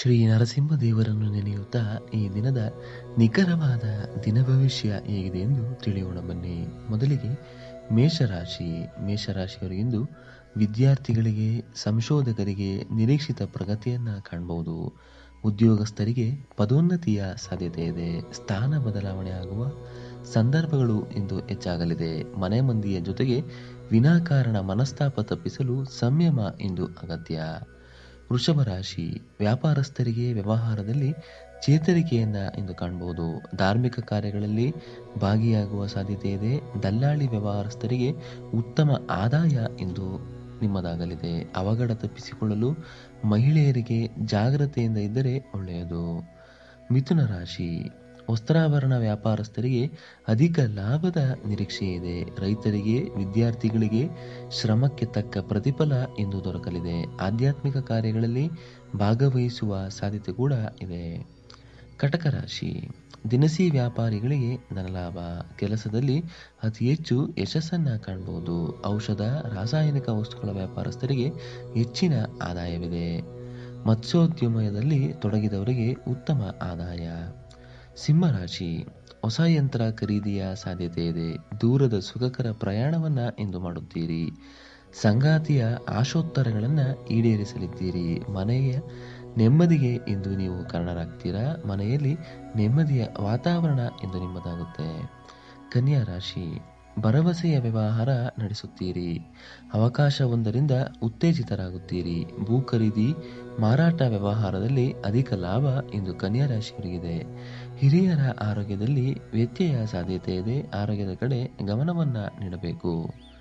ಶ್ರೀ ನರಸಿಂಹದೇವರನ್ನು ನೆನೆಯುತ್ತಾ ಈ ದಿನದ ನಿಖರವಾದ ದಿನ ಭವಿಷ್ಯ ಹೇಗಿದೆ ಎಂದು ತಿಳಿಯೋಣ ಬನ್ನಿ ಮೊದಲಿಗೆ ಮೇಷರಾಶಿ ಮೇಷರಾಶಿಯವರಿಗಿಂದು ವಿದ್ಯಾರ್ಥಿಗಳಿಗೆ ಸಂಶೋಧಕರಿಗೆ ನಿರೀಕ್ಷಿತ ಪ್ರಗತಿಯನ್ನು ಕಾಣಬಹುದು ಉದ್ಯೋಗಸ್ಥರಿಗೆ ಪದೋನ್ನತಿಯ ಸಾಧ್ಯತೆ ಇದೆ ಸ್ಥಾನ ಬದಲಾವಣೆ ಆಗುವ ಸಂದರ್ಭಗಳು ಇಂದು ಹೆಚ್ಚಾಗಲಿದೆ ಮನೆ ಮಂದಿಯ ಜೊತೆಗೆ ವಿನಾಕಾರಣ ಮನಸ್ತಾಪ ತಪ್ಪಿಸಲು ಸಂಯಮ ಇಂದು ಅಗತ್ಯ ವೃಷಭ ರಾಶಿ ವ್ಯಾಪಾರಸ್ಥರಿಗೆ ವ್ಯವಹಾರದಲ್ಲಿ ಚೇತರಿಕೆಯನ್ನ ಇಂದು ಕಾಣಬಹುದು ಧಾರ್ಮಿಕ ಕಾರ್ಯಗಳಲ್ಲಿ ಭಾಗಿಯಾಗುವ ಸಾಧ್ಯತೆ ಇದೆ ದಲ್ಲಾಳಿ ವ್ಯವಹಾರಸ್ಥರಿಗೆ ಉತ್ತಮ ಆದಾಯ ಇಂದು ನಿಮ್ಮದಾಗಲಿದೆ ಅವಘಡ ತಪ್ಪಿಸಿಕೊಳ್ಳಲು ಮಹಿಳೆಯರಿಗೆ ಜಾಗ್ರತೆಯಿಂದ ಇದ್ದರೆ ಒಳ್ಳೆಯದು ಮಿಥುನ ರಾಶಿ ವಸ್ತ್ರಾಭರಣ ವ್ಯಾಪಾರಸ್ಥರಿಗೆ ಅಧಿಕ ಲಾಭದ ನಿರೀಕ್ಷೆ ಇದೆ ರೈತರಿಗೆ ವಿದ್ಯಾರ್ಥಿಗಳಿಗೆ ಶ್ರಮಕ್ಕೆ ತಕ್ಕ ಪ್ರತಿಫಲ ಇಂದು ದೊರಕಲಿದೆ ಆಧ್ಯಾತ್ಮಿಕ ಕಾರ್ಯಗಳಲ್ಲಿ ಭಾಗವಹಿಸುವ ಸಾಧ್ಯತೆ ಕೂಡ ಇದೆ ಕಟಕ ರಾಶಿ ದಿನಸಿ ವ್ಯಾಪಾರಿಗಳಿಗೆ ಧನಲಾಭ ಕೆಲಸದಲ್ಲಿ ಅತಿ ಹೆಚ್ಚು ಯಶಸ್ಸನ್ನ ಕಾಣಬಹುದು ಔಷಧ ರಾಸಾಯನಿಕ ವಸ್ತುಗಳ ವ್ಯಾಪಾರಸ್ಥರಿಗೆ ಹೆಚ್ಚಿನ ಆದಾಯವಿದೆ ಮತ್ಸ್ಯೋದ್ಯಮದಲ್ಲಿ ತೊಡಗಿದವರಿಗೆ ಉತ್ತಮ ಆದಾಯ ಸಿಂಹರಾಶಿ ಹೊಸ ಯಂತ್ರ ಖರೀದಿಯ ಸಾಧ್ಯತೆ ಇದೆ ದೂರದ ಸುಖಕರ ಪ್ರಯಾಣವನ್ನ ಇಂದು ಮಾಡುತ್ತೀರಿ ಸಂಗಾತಿಯ ಆಶೋತ್ತರಗಳನ್ನು ಈಡೇರಿಸಲಿದ್ದೀರಿ ಮನೆಯ ನೆಮ್ಮದಿಗೆ ಇಂದು ನೀವು ಕಾರಣರಾಗ್ತೀರಾ ಮನೆಯಲ್ಲಿ ನೆಮ್ಮದಿಯ ವಾತಾವರಣ ಇಂದು ನಿಮ್ಮದಾಗುತ್ತೆ ಕನ್ಯಾ ರಾಶಿ ಭರವಸೆಯ ವ್ಯವಹಾರ ನಡೆಸುತ್ತೀರಿ ಅವಕಾಶವೊಂದರಿಂದ ಉತ್ತೇಜಿತರಾಗುತ್ತೀರಿ ಭೂ ಖರೀದಿ ಮಾರಾಟ ವ್ಯವಹಾರದಲ್ಲಿ ಅಧಿಕ ಲಾಭ ಇಂದು ಕನ್ಯಾ ರಾಶಿಯವರಿಗಿದೆ ಹಿರಿಯರ ಆರೋಗ್ಯದಲ್ಲಿ ವ್ಯತ್ಯಯ ಸಾಧ್ಯತೆ ಇದೆ ಆರೋಗ್ಯದ ಕಡೆ ಗಮನವನ್ನ ನೀಡಬೇಕು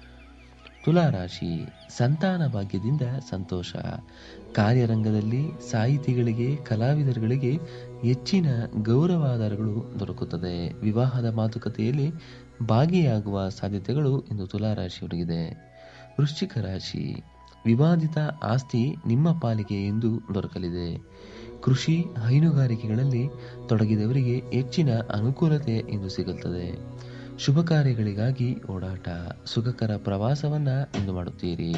ತುಲಾರಾಶಿ ಸಂತಾನ ಭಾಗ್ಯದಿಂದ ಸಂತೋಷ ಕಾರ್ಯರಂಗದಲ್ಲಿ ಸಾಹಿತಿಗಳಿಗೆ ಕಲಾವಿದರುಗಳಿಗೆ ಹೆಚ್ಚಿನ ಗೌರವಾಧಾರಗಳು ದೊರಕುತ್ತದೆ ವಿವಾಹದ ಮಾತುಕತೆಯಲ್ಲಿ ಭಾಗಿಯಾಗುವ ಸಾಧ್ಯತೆಗಳು ಇಂದು ತುಲಾರಾಶಿಯವರಿಗಿದೆ ವೃಶ್ಚಿಕ ರಾಶಿ ವಿವಾದಿತ ಆಸ್ತಿ ನಿಮ್ಮ ಪಾಲಿಗೆ ಎಂದು ದೊರಕಲಿದೆ ಕೃಷಿ ಹೈನುಗಾರಿಕೆಗಳಲ್ಲಿ ತೊಡಗಿದವರಿಗೆ ಹೆಚ್ಚಿನ ಅನುಕೂಲತೆ ಇಂದು ಸಿಗುತ್ತದೆ ಶುಭ ಕಾರ್ಯಗಳಿಗಾಗಿ ಓಡಾಟ ಸುಖಕರ ಪ್ರವಾಸವನ್ನ ಇಂದು ಮಾಡುತ್ತೀರಿ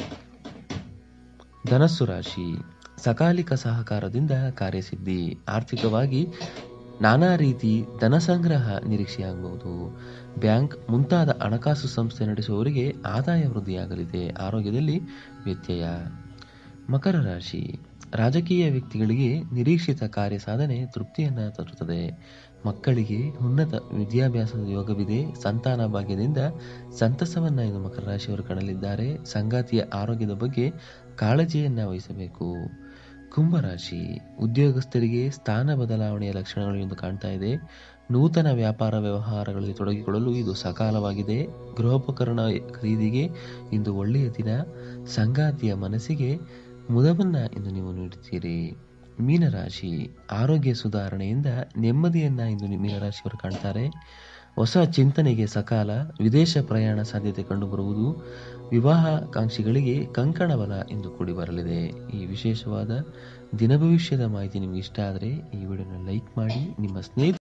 ಧನಸ್ಸು ರಾಶಿ ಸಕಾಲಿಕ ಸಹಕಾರದಿಂದ ಕಾರ್ಯಸಿದ್ಧಿ ಆರ್ಥಿಕವಾಗಿ ನಾನಾ ರೀತಿ ಧನ ಸಂಗ್ರಹ ನಿರೀಕ್ಷೆಯಾಗಬಹುದು ಬ್ಯಾಂಕ್ ಮುಂತಾದ ಹಣಕಾಸು ಸಂಸ್ಥೆ ನಡೆಸುವವರಿಗೆ ಆದಾಯ ವೃದ್ಧಿಯಾಗಲಿದೆ ಆರೋಗ್ಯದಲ್ಲಿ ವ್ಯತ್ಯಯ ಮಕರ ರಾಶಿ ರಾಜಕೀಯ ವ್ಯಕ್ತಿಗಳಿಗೆ ನಿರೀಕ್ಷಿತ ಕಾರ್ಯ ಸಾಧನೆ ತೃಪ್ತಿಯನ್ನ ತರುತ್ತದೆ ಮಕ್ಕಳಿಗೆ ಉನ್ನತ ವಿದ್ಯಾಭ್ಯಾಸದ ಯೋಗವಿದೆ ಸಂತಾನ ಭಾಗ್ಯದಿಂದ ಸಂತಸವನ್ನ ಇಂದು ಮಕರ ರಾಶಿಯವರು ಕಾಣಲಿದ್ದಾರೆ ಸಂಗಾತಿಯ ಆರೋಗ್ಯದ ಬಗ್ಗೆ ಕಾಳಜಿಯನ್ನ ವಹಿಸಬೇಕು ಕುಂಭರಾಶಿ ಉದ್ಯೋಗಸ್ಥರಿಗೆ ಸ್ಥಾನ ಬದಲಾವಣೆಯ ಲಕ್ಷಣಗಳು ಎಂದು ಕಾಣ್ತಾ ಇದೆ ನೂತನ ವ್ಯಾಪಾರ ವ್ಯವಹಾರಗಳಲ್ಲಿ ತೊಡಗಿಕೊಳ್ಳಲು ಇದು ಸಕಾಲವಾಗಿದೆ ಗೃಹೋಪಕರಣ ಖರೀದಿಗೆ ಇಂದು ಒಳ್ಳೆಯ ದಿನ ಸಂಗಾತಿಯ ಮನಸ್ಸಿಗೆ ಮುದವನ್ನ ಇಂದು ನೀವು ನೀಡುತ್ತೀರಿ ಮೀನರಾಶಿ ಆರೋಗ್ಯ ಸುಧಾರಣೆಯಿಂದ ನೆಮ್ಮದಿಯನ್ನ ಇಂದು ಮೀನರಾಶಿಯವರು ಕಾಣ್ತಾರೆ ಹೊಸ ಚಿಂತನೆಗೆ ಸಕಾಲ ವಿದೇಶ ಪ್ರಯಾಣ ಸಾಧ್ಯತೆ ಕಂಡುಬರುವುದು ವಿವಾಹಾಕಾಂಕ್ಷಿಗಳಿಗೆ ಕಂಕಣ ಬಲ ಎಂದು ಕೂಡಿ ಬರಲಿದೆ ಈ ವಿಶೇಷವಾದ ದಿನ ಭವಿಷ್ಯದ ಮಾಹಿತಿ ನಿಮ್ಗೆ ಇಷ್ಟ ಆದರೆ ಈ ವಿಡಿಯೋನ ಲೈಕ್ ಮಾಡಿ ನಿಮ್ಮ ಸ್ನೇಹಿತ